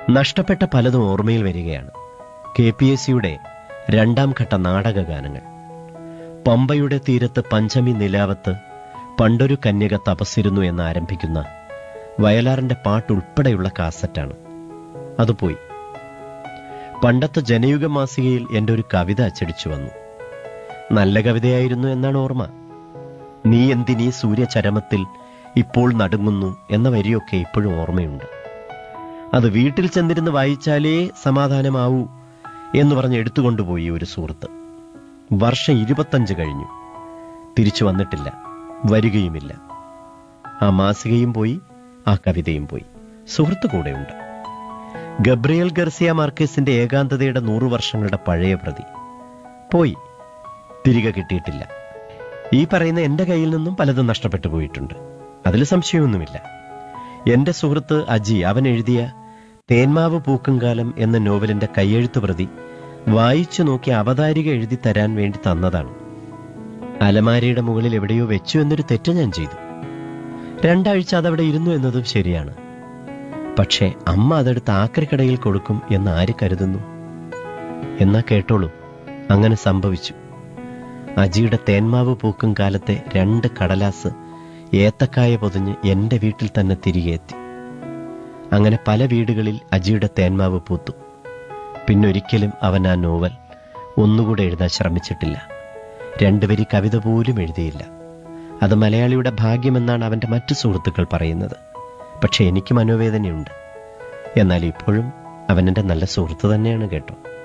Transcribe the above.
നഷ്ടപ്പെട്ട പലതും ഓർമ്മയിൽ വരികയാണ് കെ പി എസ് സിയുടെ രണ്ടാം ഘട്ട നാടകഗാനങ്ങൾ പമ്പയുടെ തീരത്ത് പഞ്ചമി നിലാവത്ത് പണ്ടൊരു കന്യക തപസ്സിരുന്നു എന്ന് ആരംഭിക്കുന്ന വയലാറിന്റെ പാട്ടുൾപ്പെടെയുള്ള കാസറ്റാണ് അത് പോയി പണ്ടത്തെ ജനയുഗ മാസികയിൽ എൻ്റെ ഒരു കവിത അച്ചടിച്ചു വന്നു നല്ല കവിതയായിരുന്നു എന്നാണ് ഓർമ്മ നീ എന്തിനീ സൂര്യചരമത്തിൽ ഇപ്പോൾ നടുങ്ങുന്നു എന്ന വരിയൊക്കെ ഇപ്പോഴും ഓർമ്മയുണ്ട് അത് വീട്ടിൽ ചെന്നിരുന്ന് വായിച്ചാലേ സമാധാനമാവൂ എന്ന് പറഞ്ഞ് എടുത്തുകൊണ്ടുപോയി ഒരു സുഹൃത്ത് വർഷം ഇരുപത്തഞ്ച് കഴിഞ്ഞു തിരിച്ചു വന്നിട്ടില്ല വരികയുമില്ല ആ മാസികയും പോയി ആ കവിതയും പോയി സുഹൃത്ത് കൂടെയുണ്ട് ഗബ്രിയൽ ഗർസിയ മാർക്കേസിന്റെ ഏകാന്തതയുടെ നൂറു വർഷങ്ങളുടെ പഴയ പ്രതി പോയി തിരികെ കിട്ടിയിട്ടില്ല ഈ പറയുന്ന എന്റെ കയ്യിൽ നിന്നും പലതും നഷ്ടപ്പെട്ടു പോയിട്ടുണ്ട് അതിൽ സംശയമൊന്നുമില്ല എന്റെ സുഹൃത്ത് അജി അവൻ എഴുതിയ തേന്മാവ് പൂക്കുംകാലം എന്ന നോവലിന്റെ കയ്യെഴുത്ത് പ്രതി വായിച്ചു നോക്കി അവതാരിക എഴുതി തരാൻ വേണ്ടി തന്നതാണ് അലമാരയുടെ മുകളിൽ എവിടെയോ വെച്ചു എന്നൊരു തെറ്റ് ഞാൻ ചെയ്തു രണ്ടാഴ്ച അതവിടെ ഇരുന്നു എന്നതും ശരിയാണ് പക്ഷേ അമ്മ അതെടുത്ത് ആക്രിക്കടയിൽ കൊടുക്കും എന്ന് ആര് കരുതുന്നു എന്നാ കേട്ടോളൂ അങ്ങനെ സംഭവിച്ചു അജിയുടെ തേന്മാവ് പൂക്കും കാലത്തെ രണ്ട് കടലാസ് ഏത്തക്കായ പൊതിഞ്ഞ് എന്റെ വീട്ടിൽ തന്നെ തിരികെ എത്തി അങ്ങനെ പല വീടുകളിൽ അജിയുടെ തേന്മാവ് പൂത്തു പിന്നൊരിക്കലും അവൻ ആ നോവൽ ഒന്നുകൂടെ എഴുതാൻ ശ്രമിച്ചിട്ടില്ല രണ്ടുപേരി കവിത പോലും എഴുതിയില്ല അത് മലയാളിയുടെ ഭാഗ്യമെന്നാണ് അവന്റെ മറ്റു സുഹൃത്തുക്കൾ പറയുന്നത് പക്ഷെ എനിക്ക് മനോവേദനയുണ്ട് എന്നാൽ ഇപ്പോഴും അവൻ എൻ്റെ നല്ല സുഹൃത്ത് തന്നെയാണ് കേട്ടോ